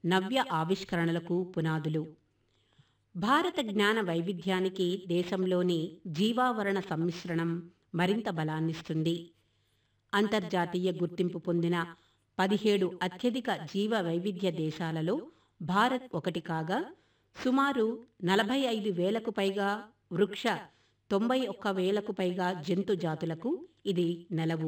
నవ్య ఆవిష్కరణలకు పునాదులు భారత జ్ఞాన వైవిధ్యానికి దేశంలోని జీవావరణ సమ్మిశ్రణం మరింత బలాన్నిస్తుంది అంతర్జాతీయ గుర్తింపు పొందిన పదిహేడు అత్యధిక జీవ వైవిధ్య దేశాలలో భారత్ ఒకటి కాగా సుమారు నలభై ఐదు వేలకు పైగా వృక్ష తొంభై ఒక్క వేలకు పైగా జంతు జాతులకు ఇది నెలవు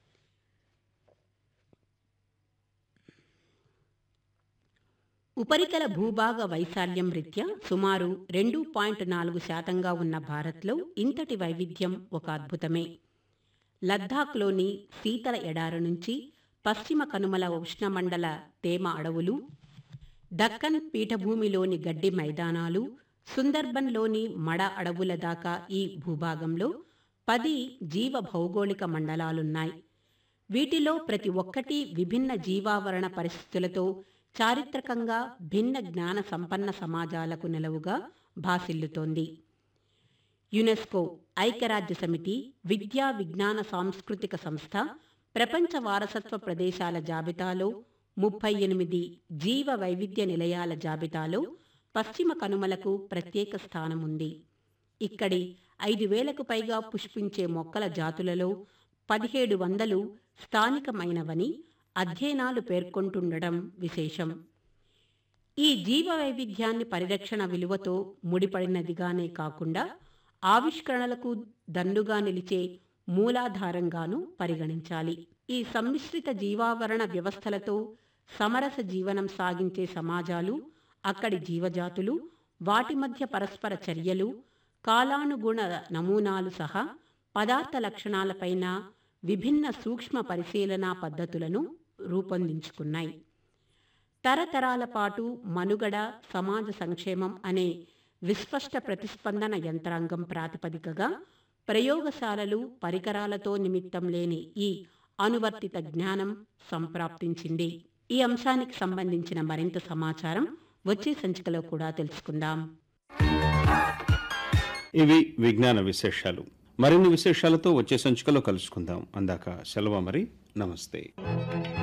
ఉపరితల భూభాగ వైశాల్యం రీత్యా సుమారు రెండు పాయింట్ నాలుగు శాతంగా ఉన్న భారత్లో ఇంతటి వైవిధ్యం ఒక అద్భుతమే లద్దాఖ్లోని శీతల ఎడారి నుంచి పశ్చిమ కనుమల ఉష్ణమండల తేమ అడవులు దక్కన్ పీఠభూమిలోని గడ్డి మైదానాలు సుందర్బన్లోని మడ అడవుల దాకా ఈ భూభాగంలో పది జీవ భౌగోళిక మండలాలున్నాయి వీటిలో ప్రతి ఒక్కటి విభిన్న జీవావరణ పరిస్థితులతో చారిత్రకంగా భిన్న జ్ఞాన సంపన్న సమాజాలకు నెలవుగా భాసిల్లుతోంది యునెస్కో ఐక్యరాజ్య సమితి విద్యా విజ్ఞాన సాంస్కృతిక సంస్థ ప్రపంచ వారసత్వ ప్రదేశాల జాబితాలో ముప్పై ఎనిమిది జీవ వైవిధ్య నిలయాల జాబితాలో పశ్చిమ కనుమలకు ప్రత్యేక స్థానం ఉంది ఇక్కడి ఐదు వేలకు పైగా పుష్పించే మొక్కల జాతులలో పదిహేడు వందలు స్థానికమైనవని అధ్యయనాలు పేర్కొంటుండడం విశేషం ఈ జీవ వైవిధ్యాన్ని పరిరక్షణ విలువతో ముడిపడినదిగానే కాకుండా ఆవిష్కరణలకు దండుగా నిలిచే మూలాధారంగాను పరిగణించాలి ఈ సమ్మిశ్రిత జీవావరణ వ్యవస్థలతో సమరస జీవనం సాగించే సమాజాలు అక్కడి జీవజాతులు వాటి మధ్య పరస్పర చర్యలు కాలానుగుణ నమూనాలు సహా పదార్థ లక్షణాలపైన విభిన్న సూక్ష్మ పరిశీలనా పద్ధతులను రూపొందించుకున్నాయి తరతరాల పాటు మనుగడ సమాజ సంక్షేమం అనే విస్పష్ట ప్రతిస్పందన యంత్రాంగం ప్రాతిపదికగా ప్రయోగశాలలు పరికరాలతో నిమిత్తం లేని ఈ అనువర్తిత జ్ఞానం సంప్రాప్తించింది ఈ అంశానికి సంబంధించిన మరింత సమాచారం వచ్చే సంచికలో కూడా తెలుసుకుందాం ఇవి విజ్ఞాన విశేషాలు మరిన్ని విశేషాలతో వచ్చే సంచికలో కలుసుకుందాం అందాక సెలవు మరి నమస్తే